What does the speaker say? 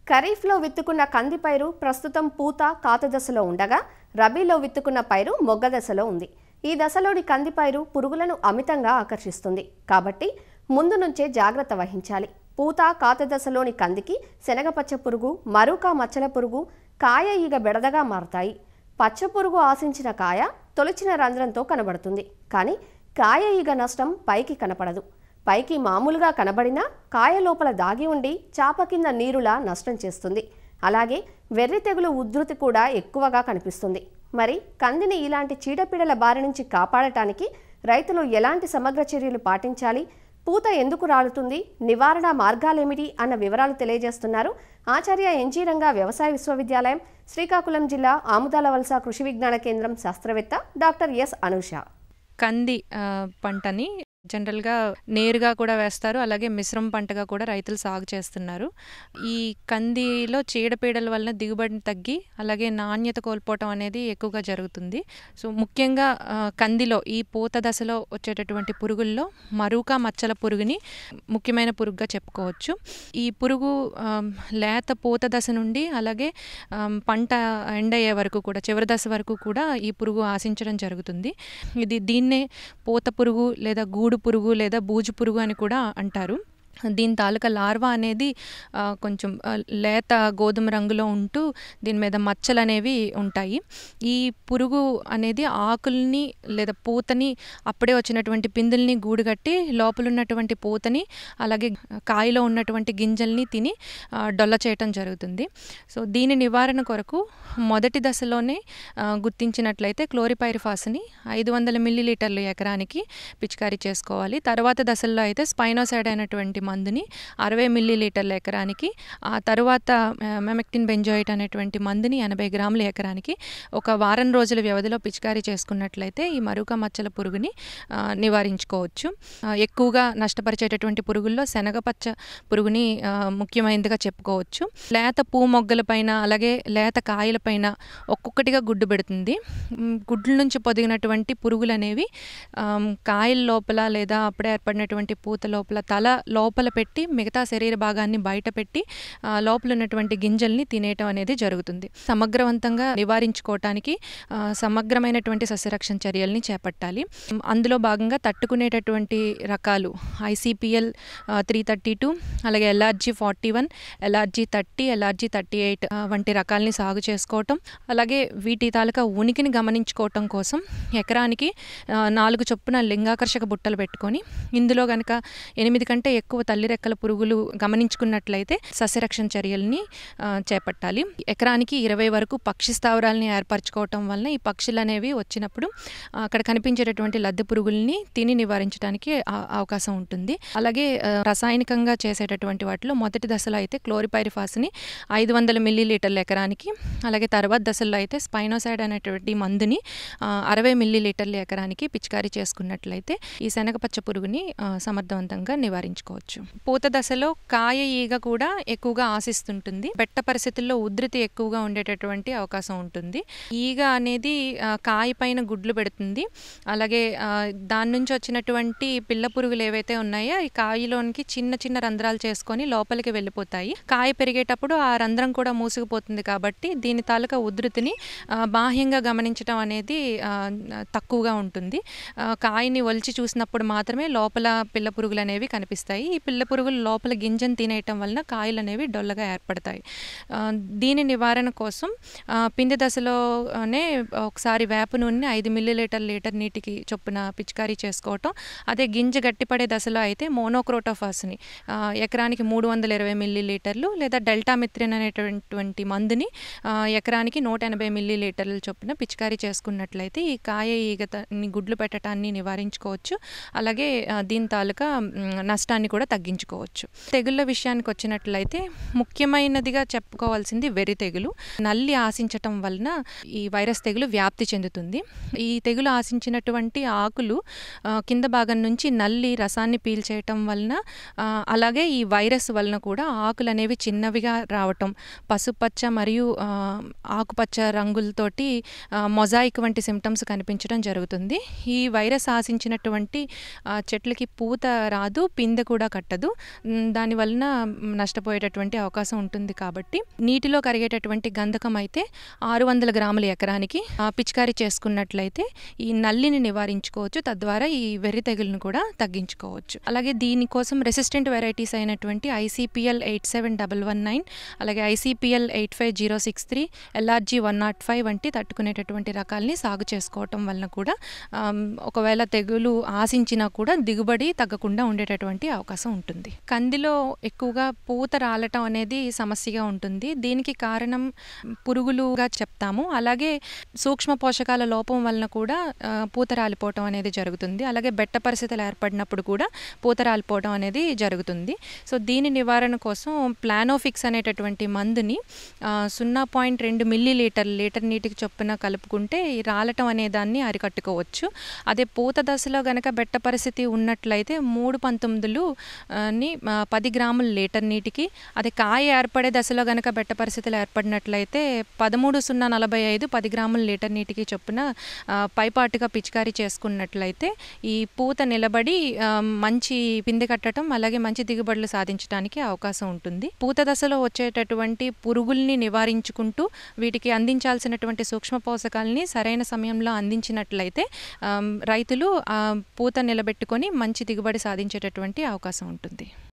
ఖరీఫ్లో విత్తుకున్న కంది పైరు ప్రస్తుతం పూత కాత దశలో ఉండగా రబీలో విత్తుకున్న పైరు మొగ్గ దశలో ఉంది ఈ దశలోని కంది పైరు పురుగులను అమితంగా ఆకర్షిస్తుంది కాబట్టి ముందు నుంచే జాగ్రత్త వహించాలి పూత కాత దశలోని కందికి శనగపచ్చ పురుగు మరూకా మచ్చల పురుగు కాయ ఈగ బెడదగా మారతాయి పచ్చ పురుగు ఆశించిన కాయ తొలిచిన రంధ్రంతో కనబడుతుంది కానీ కాయ ఈగ నష్టం పైకి కనపడదు పైకి మామూలుగా కనబడినా కాయ లోపల దాగి ఉండి చాప కింద నీరులా నష్టం చేస్తుంది అలాగే వెర్రి తెగులు ఉధృతి కూడా ఎక్కువగా కనిపిస్తుంది మరి కందిని ఇలాంటి చీడపీడల బారి నుంచి కాపాడటానికి రైతులు ఎలాంటి సమగ్ర చర్యలు పాటించాలి పూత ఎందుకు రాలుతుంది నివారణ మార్గాలేమిటి అన్న వివరాలు తెలియజేస్తున్నారు ఆచార్య ఎన్జీ రంగా వ్యవసాయ విశ్వవిద్యాలయం శ్రీకాకుళం జిల్లా ఆముదాల వలస కృషి విజ్ఞాన కేంద్రం శాస్త్రవేత్త డాక్టర్ ఎస్ అనూష కంది ఆ, పంటని జనరల్గా నేరుగా కూడా వేస్తారు అలాగే మిశ్రమ పంటగా కూడా రైతులు సాగు చేస్తున్నారు ఈ కందిలో చీడపీడల వలన దిగుబడి తగ్గి అలాగే నాణ్యత కోల్పోవటం అనేది ఎక్కువగా జరుగుతుంది సో ముఖ్యంగా ఆ, కందిలో ఈ పూత దశలో వచ్చేటటువంటి పురుగుల్లో మరూకా మచ్చల పురుగుని ముఖ్యమైన పురుగుగా చెప్పుకోవచ్చు ఈ పురుగు ఆమ్, లేత పూత దశ నుండి అలాగే ఆమ్, పంట ఎండయ్యే వరకు కూడా చివరి దశ వరకు కూడా ఈ పురుగు ఆశించడం జరుగుతుంది ఇది దీన్నే పూత పురుగు లేదా గూడు పురుగు లేదా బూజు పురుగు అని కూడా అంటారు దీని తాలూకా లార్వా అనేది ఆ, కొంచెం ఆ, లేత గోధుమ రంగులో ఉంటూ దీని మీద మచ్చలు అనేవి ఉంటాయి ఈ పురుగు అనేది ఆకుల్ని లేదా పూతని అప్పుడే వచ్చినటువంటి పిందుల్ని గూడుగట్టి లోపల ఉన్నటువంటి పూతని అలాగే కాయలో ఉన్నటువంటి గింజల్ని తిని ఆ, డొల్ల చేయటం జరుగుతుంది సో దీని నివారణ కొరకు మొదటి దశలోనే ఆ, గుర్తించినట్లయితే క్లోరిపైరిఫాస్ని ఐదు వందల మిల్లీలీటర్లు ఎకరానికి పిచికారీ చేసుకోవాలి తర్వాత దశల్లో అయితే స్పైనోసైడ్ అయినటువంటి మందుని అరవై మిల్లీలీటర్ల ఎకరానికి ఆ తర్వాత మెమెక్టిన్ బెంజోయిట్ అనేటువంటి మందుని ఎనభై గ్రాముల ఎకరానికి ఒక వారం రోజుల వ్యవధిలో పిచికారీ చేసుకున్నట్లయితే ఈ మరుక మచ్చల పురుగుని ఆ, నివారించుకోవచ్చు ఆ, ఎక్కువగా నష్టపరిచేటటువంటి పురుగుల్లో శనగపచ్చ పురుగుని ఆ, ముఖ్యమైనదిగా చెప్పుకోవచ్చు లేత పూ మొగ్గల పైన అలాగే లేత కాయల పైన ఒక్కొక్కటిగా గుడ్డు పెడుతుంది మ్, గుడ్ల నుంచి పొదిగినటువంటి పురుగులు అనేవి ఆమ్, కాయల లోపల లేదా అప్పుడే ఏర్పడినటువంటి పూత లోపల తల లోపల పెట్టి మిగతా శరీర భాగాన్ని బయట పెట్టి ఆ, లోపల ఉన్నటువంటి గింజల్ని తినేయటం అనేది జరుగుతుంది సమగ్రవంతంగా నివారించుకోవటానికి ఆ, సమగ్రమైనటువంటి సస్యరక్షణ చర్యల్ని చేపట్టాలి మ్, అందులో భాగంగా తట్టుకునేటటువంటి రకాలు ఐసీపీఎల్ త్రీ థర్టీ టూ అలాగే LRG forty one LRG thirty LRG thirty eight వంటి రకాలని సాగు చేసుకోవటం అలాగే వీటి తాలూకా ఉనికిని గమనించుకోవటం కోసం ఎకరానికి ఆ, నాలుగు చొప్పున లింగాకర్షక బుట్టలు పెట్టుకొని ఇందులో కనుక ఎనిమిది కంటే ఎక్కువ తల్లి రెక్కల పురుగులు గమనించుకున్నట్లయితే సస్యరక్షణ చర్యల్ని ఆ, చేపట్టాలి ఎకరానికి ఇరవై వరకు పక్షి స్థావరాలని ఏర్పరచుకోవటం వలన ఈ పక్షులు అనేవి వచ్చినప్పుడు ఆ, అక్కడ కనిపించేటటువంటి లద్దె పురుగుల్ని తిని నివారించడానికి ఆ- అవకాశం ఉంటుంది అలాగే ఆ, రసాయనికంగా చేసేటటువంటి వాటిలో మొదటి దశలో అయితే క్లోరిపైరిఫాస్ని ఐదు వందల మిల్లీలీటర్ల ఎకరానికి అలాగే తర్వాత దశల్లో అయితే స్పైనోసైడ్ అనేటువంటి మందుని ఆ, అరవై మిల్లీలీటర్ల ఎకరానికి పిచికారీ చేసుకున్నట్లయితే ఈ శనగపచ్చ పురుగుని ఆ, సమర్థవంతంగా నివారించుకోవచ్చు పూత దశలో కాయ ఈగ కూడా ఎక్కువగా ఆశిస్తుంటుంది బెట్ట పరిస్థితుల్లో ఉధృతి ఎక్కువగా ఉండేటటువంటి అవకాశం ఉంటుంది ఈగ అనేది ఆ, కాయ పైన గుడ్లు పెడుతుంది అలాగే ఆ, దాని నుంచి వచ్చినటువంటి పిల్ల పురుగులు ఏవైతే ఉన్నాయో ఈ కాయలోనికి చిన్న చిన్న రంధ్రాలు చేసుకొని లోపలికి వెళ్ళిపోతాయి కాయ పెరిగేటప్పుడు ఆ రంధ్రం కూడా మూసుకుపోతుంది కాబట్టి దీని తాలూకా ఉధృతిని ఆ, బాహ్యంగా గమనించడం అనేది ఆ, తక్కువగా ఉంటుంది ఆ, కాయని ఒలిచి చూసినప్పుడు మాత్రమే లోపల పిల్ల పురుగులు అనేవి కనిపిస్తాయి ఈ పిల్ల పురుగులు లోపల గింజను తినేయటం వలన కాయలు అనేవి డొల్లగా ఏర్పడతాయి ఆ, దీని నివారణ కోసం ఆ, పిండి దశలోనే ఒకసారి వేప నూనెని ఐదు మిల్లీలీటర్ లీటర్ నీటికి చొప్పున పిచికారీ చేసుకోవటం అదే గింజ గట్టిపడే దశలో అయితే మోనోక్రోటోఫాస్ని ఆ, ఎకరానికి మూడు వందల ఇరవై మిల్లీలీటర్లు లేదా డెల్టామిత్రిన్ అనేటువంటి మందుని ఆ, ఎకరానికి నూట ఎనభై మిల్లీలీటర్ల చొప్పున పిచికారీ చేసుకున్నట్లయితే ఈ కాయ ఈగని గుడ్లు పెట్టడాన్ని నివారించుకోవచ్చు అలాగే ఆ, దీని తాలూకా మ్, నష్టాన్ని కూడా తగ్గించుకోవచ్చు తెగుళ్ళ విషయానికి వచ్చినట్లయితే ముఖ్యమైనదిగా చెప్పుకోవాల్సింది వెర్రి తెగులు నల్లి ఆశించటం వలన ఈ వైరస్ తెగులు వ్యాప్తి చెందుతుంది ఈ తెగులు ఆశించినటువంటి ఆకులు ఆ, కింద భాగం నుంచి నల్లి రసాన్ని పీల్చేయటం వలన ఆ, అలాగే ఈ వైరస్ వలన కూడా ఆకులు అనేవి చిన్నవిగా రావటం పసుపచ్చ మరియు ఆ, ఆకుపచ్చ రంగులతోటి మొజాయిక్ వంటి సిమ్టమ్స్ కనిపించడం జరుగుతుంది ఈ వైరస్ ఆశించినటువంటి ఆ, చెట్లకి పూత రాదు పిందె కూడా కట్టదు కట్టదు మ్, దాని వలన నష్టపోయేటటువంటి అవకాశం ఉంటుంది కాబట్టి నీటిలో కరిగేటటువంటి గంధకం అయితే ఆరు వందల గ్రాముల ఎకరానికి ఆ, పిచికారీ చేసుకున్నట్లయితే ఈ నల్లిని నివారించుకోవచ్చు తద్వారా ఈ వెర్రి తెగులను కూడా తగ్గించుకోవచ్చు అలాగే దీనికోసం రెసిస్టెంట్ వెరైటీస్ అయినటువంటి ICPL eight seven double one nine అలాగే ICPL eight five zero six three LRG one not five వంటి తట్టుకునేటటువంటి రకాల్ని సాగు చేసుకోవటం వలన కూడా ఆమ్, ఒకవేళ తెగులు ఆశించినా కూడా దిగుబడి తగ్గకుండా ఉండేటటువంటి అవకాశం ఉంటుంది కందిలో ఎక్కువగా పూత రాలటం అనేది సమస్యగా ఉంటుంది దీనికి కారణం పురుగులుగా చెప్తాము అలాగే సూక్ష్మ పోషకాల లోపం వలన కూడా ఆ, పూత రాలిపోవటం అనేది జరుగుతుంది అలాగే బెట్ట పరిస్థితులు ఏర్పడినప్పుడు కూడా పూత రాలిపోవటం అనేది జరుగుతుంది సో దీని నివారణ కోసం ప్లానోఫిక్స్ అనేటటువంటి మందుని ఆ, సున్నా పాయింట్ రెండు మిల్లీ లీటర్ లీటర్ నీటికి చొప్పున కలుపుకుంటే ఈ రాలటం అనే దాన్ని అరికట్టుకోవచ్చు అదే పూత దశలో గనక బెట్ట పరిస్థితి ఉన్నట్లయితే మూడు పంతొమ్మిదిలు ఆ, ని ఆ, పది గ్రాముల లీటర్ నీటికి అదే కాయ ఏర్పడే దశలో గనక బెట్ట పరిస్థితులు ఏర్పడినట్లయితే పదమూడు సున్నా నలభై ఐదు పది గ్రాముల లీటర్ నీటికి చొప్పున ఆ, పైపాటుగా పిచికారీ చేసుకున్నట్లయితే ఈ పూత నిలబడి ఆ, మంచి పిందె కట్టడం అలాగే మంచి దిగుబడులు సాధించడానికి అవకాశం ఉంటుంది పూత దశలో వచ్చేటటువంటి పురుగుల్ని నివారించుకుంటూ వీటికి అందించాల్సినటువంటి సూక్ష్మ పోషకాలని సరైన సమయంలో అందించినట్లయితే ఆమ్, రైతులు ఆ పూత నిలబెట్టుకొని మంచి దిగుబడి సాధించేటటువంటి అవకాశం ఉంటుంది